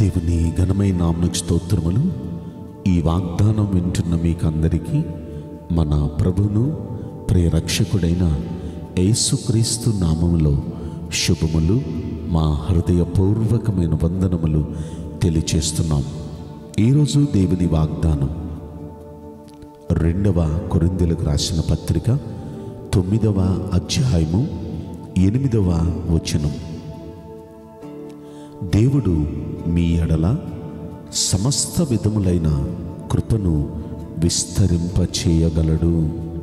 దేవుని ఘనమైన నామకు స్తోత్రములు ఈ వాగ్దానం వింటున్న మీకందరికీ మన ప్రభును ప్రియరక్షకుడైన యేసుక్రీస్తు నామములో శుభములు మా హృదయపూర్వకమైన వందనములు తెలియచేస్తున్నాం ఈరోజు దేవుని వాగ్దానం రెండవ కొరిందెలకు రాసిన పత్రిక తొమ్మిదవ అధ్యాయము ఎనిమిదవ వచనం దేవుడు మీ ఎడల సమస్త విధములైన కృపను విస్తరింపచేయగలడు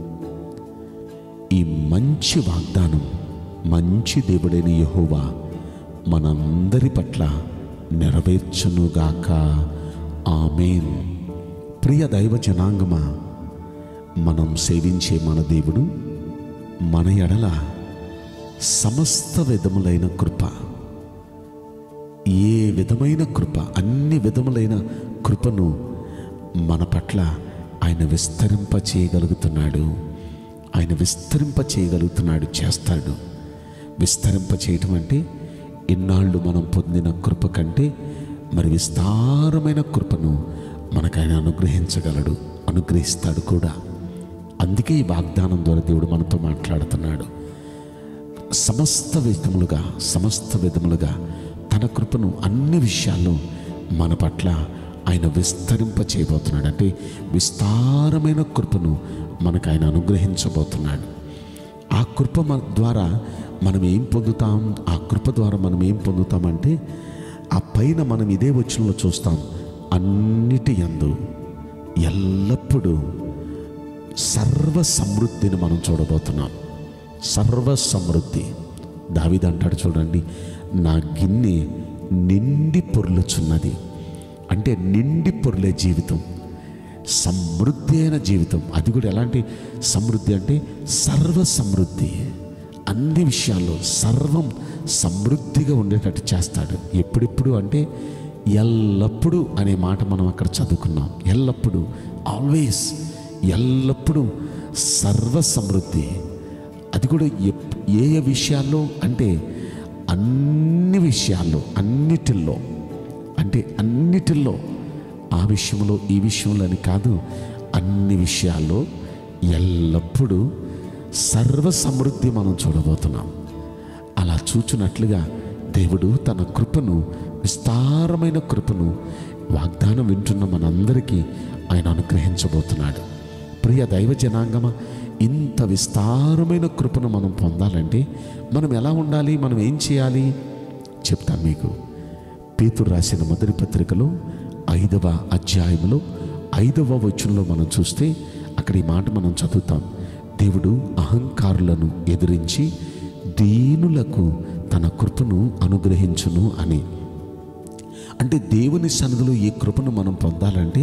ఈ మంచి వాగ్దానం మంచి దేవుడైన యెహోవా మనందరి పట్ల నెరవేర్చునుగాక ఆమెన్ ప్రియ దైవ జనాంగమా మనం సేవించే మన దేవుడు మన ఎడల సమస్త విధములైన కృప ఏ విధమైన కృప అన్ని విధములైన కృపను మన పట్ల ఆయన విస్తరింప చేయగలుగుతున్నాడు ఆయన విస్తరింప చేయగలుగుతున్నాడు చేస్తాడు విస్తరింప చేయటం అంటే ఇన్నాళ్ళు మనం పొందిన కృప కంటే మరి విస్తారమైన కృపను మనకు ఆయన అనుగ్రహించగలడు అనుగ్రహిస్తాడు కూడా అందుకే ఈ వాగ్దానం ద్వారా దేవుడు మనతో మాట్లాడుతున్నాడు సమస్త విధములుగా సమస్త విధములుగా తన కృపను అన్ని విషయాల్లో మన పట్ల ఆయన విస్తరింప చేయబోతున్నాడు అంటే విస్తారమైన కృపను మనకు ఆయన అనుగ్రహించబోతున్నాడు ఆ కృప మన ద్వారా మనం ఏం పొందుతాం ఆ కృప ద్వారా మనం ఏం పొందుతామంటే ఆ పైన మనం ఇదే వచనంలో చూస్తాం అన్నిటి యందు ఎల్లప్పుడూ సర్వ సమృద్ధిని మనం చూడబోతున్నాం సర్వ సమృద్ధి దావిద అంటాడు చూడండి నా గిన్నె నిండి పొర్లుచున్నది అంటే నిండి పొర్లే జీవితం సమృద్ధి అయిన జీవితం అది కూడా ఎలాంటి సమృద్ధి అంటే సర్వ సమృద్ధి అన్ని విషయాల్లో సర్వం సమృద్ధిగా ఉండేటట్టు చేస్తాడు ఎప్పుడెప్పుడు అంటే ఎల్లప్పుడూ అనే మాట మనం అక్కడ చదువుకున్నాం ఎల్లప్పుడూ ఆల్వేస్ ఎల్లప్పుడూ సర్వ సమృద్ధి అది కూడా ఎప్- ఏ ఏ విషయాల్లో అంటే అన్ని విషయాల్లో అన్నిటిల్లో అంటే అన్నిటిల్లో ఆ విషయంలో ఈ విషయంలో అని కాదు అన్ని విషయాల్లో ఎల్లప్పుడూ సర్వ సమృద్ధి మనం చూడబోతున్నాం అలా చూచున్నట్లుగా దేవుడు తన కృపను విస్తారమైన కృపను వాగ్దానం వింటున్న మనందరికీ ఆయన అనుగ్రహించబోతున్నాడు ప్రియ దైవ జనాంగమ ఇంత విస్తారమైన కృపను మనం పొందాలంటే మనం ఎలా ఉండాలి మనం ఏం చేయాలి చెప్తాను మీకు పేతురు రాసిన మొదటి పత్రికలో ఐదవ అధ్యాయంలో ఐదవ వచనంలో మనం చూస్తే అక్కడ ఈ మాట మనం చదువుతాం దేవుడు అహంకారులను ఎదిరించి దీనులకు తన కృపను అనుగ్రహించును అని అంటే దేవుని సన్నిధిలో ఈ కృపను మనం పొందాలంటే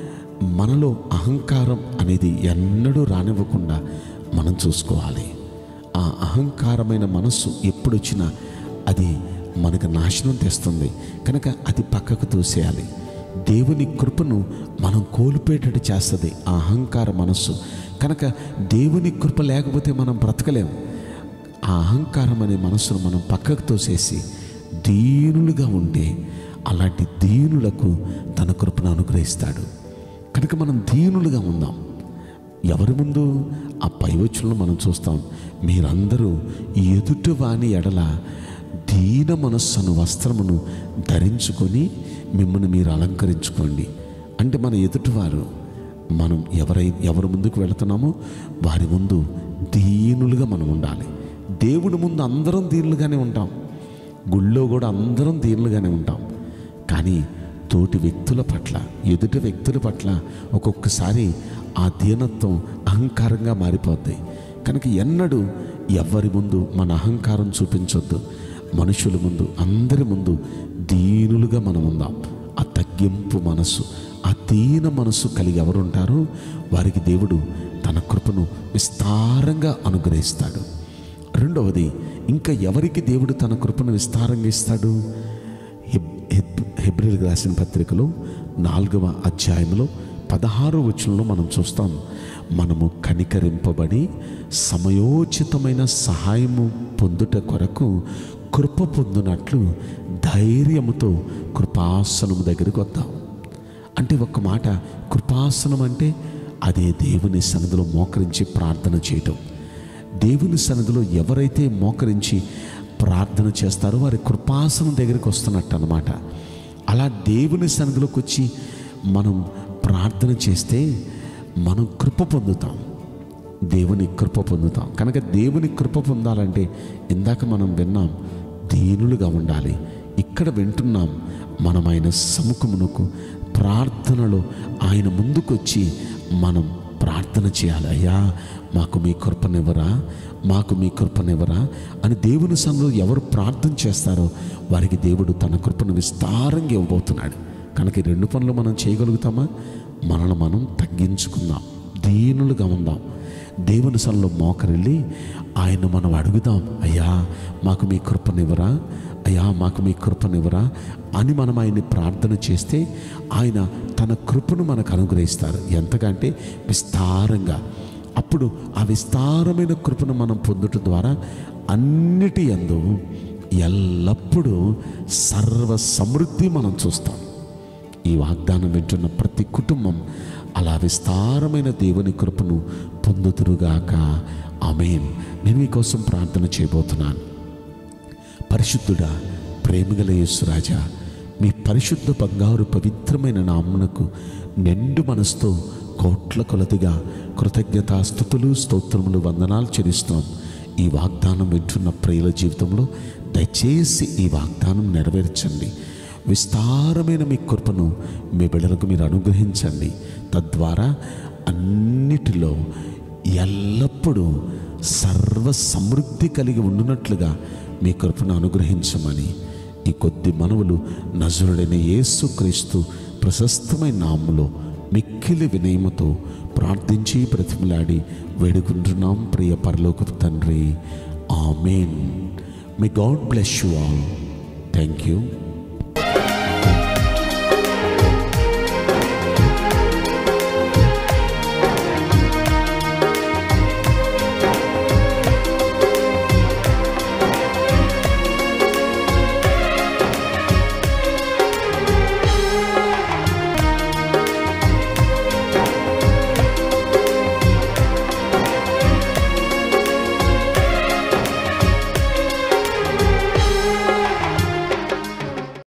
మనలో అహంకారం అనేది ఎన్నడూ రానివ్వకుండా మనం చూసుకోవాలి ఆ అహంకారమైన మనస్సు ఎప్పుడొచ్చినా అది మనకు నాశనం తెస్తుంది కనుక అది పక్కకు తోసేయాలి దేవుని కృపను మనం కోల్పోయేటట్టు చేస్తుంది ఆ అహంకార మనస్సు కనుక దేవుని కృప లేకపోతే మనం బ్రతకలేం ఆ అహంకారం అనే మనస్సును మనం పక్కకు తోసేసి దీనులుగా ఉంటే అలాంటి దీనులకు తన కృపను అనుగ్రహిస్తాడు కనుక మనం దీనులుగా ఉందాం ఎవరి ముందు ఆ పైవచ్చులను మనం చూస్తాం మీరందరూ ఎదుటి వాని ఎడల దీన మనస్సును వస్త్రమును ధరించుకొని మిమ్మల్ని మీరు అలంకరించుకోండి అంటే మన ఎదుటివారు మనం ఎవరై ఎవరి ముందుకు వెళుతున్నామో వారి ముందు దీనులుగా మనం ఉండాలి దేవుడి ముందు అందరం దీనులుగానే ఉంటాం గుళ్ళో కూడా అందరం దీనులుగానే ఉంటాం కానీ తోటి వ్యక్తుల పట్ల ఎదుటి వ్యక్తుల పట్ల ఒక్కొక్కసారి ఆ దీనత్వం అహంకారంగా మారిపోద్ది కనుక ఎన్నడూ ఎవరి ముందు మన అహంకారం చూపించొద్దు మనుషుల ముందు అందరి ముందు దీనులుగా మనం ఉందాం ఆ తగ్గింపు మనస్సు ఆ దీన మనస్సు కలిగి ఎవరు ఉంటారో వారికి దేవుడు తన కృపను విస్తారంగా అనుగ్రహిస్తాడు రెండవది ఇంకా ఎవరికి దేవుడు తన కృపను విస్తారంగా ఇస్తాడు హెబ్ హెబ్ హెబ్రిల్కి రాసిన పత్రికలో నాలుగవ అధ్యాయంలో పదహారు వచనంలో మనం చూస్తాం మనము కనికరింపబడి సమయోచితమైన సహాయము పొందుట కొరకు కృప పొందినట్లు ధైర్యముతో కృపాసనము దగ్గరికి వద్దాం అంటే ఒక మాట కృపాసనం అంటే అదే దేవుని సన్నిధిలో మోకరించి ప్రార్థన చేయటం దేవుని సన్నిధిలో ఎవరైతే మోకరించి ప్రార్థన చేస్తారో వారి కృపాసనం దగ్గరికి వస్తున్నట్టు అనమాట అలా దేవుని సన్నిధిలోకి వచ్చి మనం ప్రార్థన చేస్తే మనం కృప పొందుతాం దేవుని కృప పొందుతాం కనుక దేవుని కృప పొందాలంటే ఇందాక మనం విన్నాం దీనులుగా ఉండాలి ఇక్కడ వింటున్నాం మనం ఆయన సముఖమునకు ప్రార్థనలో ఆయన ముందుకొచ్చి మనం ప్రార్థన చేయాలి అయ్యా మాకు మీ కృపనివ్వరా మాకు మీ కృపనివ్వరా అని దేవుని సన్నిధిలో ఎవరు ప్రార్థన చేస్తారో వారికి దేవుడు తన కృపను విస్తారంగా ఇవ్వబోతున్నాడు కనుక ఈ రెండు పనులు మనం చేయగలుగుతామా మనల్ని మనం తగ్గించుకుందాం దీనులుగా ఉందాం దేవుని సన్నిలో మోకరిల్లి ఆయన మనం అడుగుదాం అయ్యా మాకు మీ కృపనివ్వరా అయ్యా మాకు మీ కృపనివ్వరా అని మనం ఆయన్ని ప్రార్థన చేస్తే ఆయన తన కృపను మనకు అనుగ్రహిస్తారు ఎంతకంటే విస్తారంగా అప్పుడు ఆ విస్తారమైన కృపను మనం పొందటం ద్వారా అన్నిటి యందు ఎల్లప్పుడూ సర్వ సమృద్ధి మనం చూస్తాం ఈ వాగ్దానం వింటున్న ప్రతి కుటుంబం అలా విస్తారమైన దేవుని కృపను పొందుతురుగాక ఆమెన్ నేను మీకోసం ప్రార్థన చేయబోతున్నాను పరిశుద్ధుడా ప్రేమగల యేసురాజా మీ పరిశుద్ధ బంగారు పవిత్రమైన నామునకు నిండు మనసుతో కోట్ల కొలదిగా కృతజ్ఞతాస్థుతులు స్తోత్రములు వందనాలు చెల్లిస్తున్నాం ఈ వాగ్దానం వింటున్న ప్రియుల జీవితంలో దయచేసి ఈ వాగ్దానం నెరవేర్చండి విస్తారమైన మీ కృపను మీ బిడ్డలకు మీరు అనుగ్రహించండి తద్వారా అన్నిటిలో ఎల్లప్పుడూ సర్వ సమృద్ధి కలిగి ఉండునట్లుగా మీ కృపను అనుగ్రహించమని ఈ కొద్ది మనవులు నజరుడైన యేసుక్రీస్తు ప్రశస్తమైన నామములో మిక్కిలి వినయముతో ప్రార్థించి బ్రతిమలాడి వేడుకుంటున్నాం ప్రియ పరలోకపు తండ్రి amen may God bless you all thank you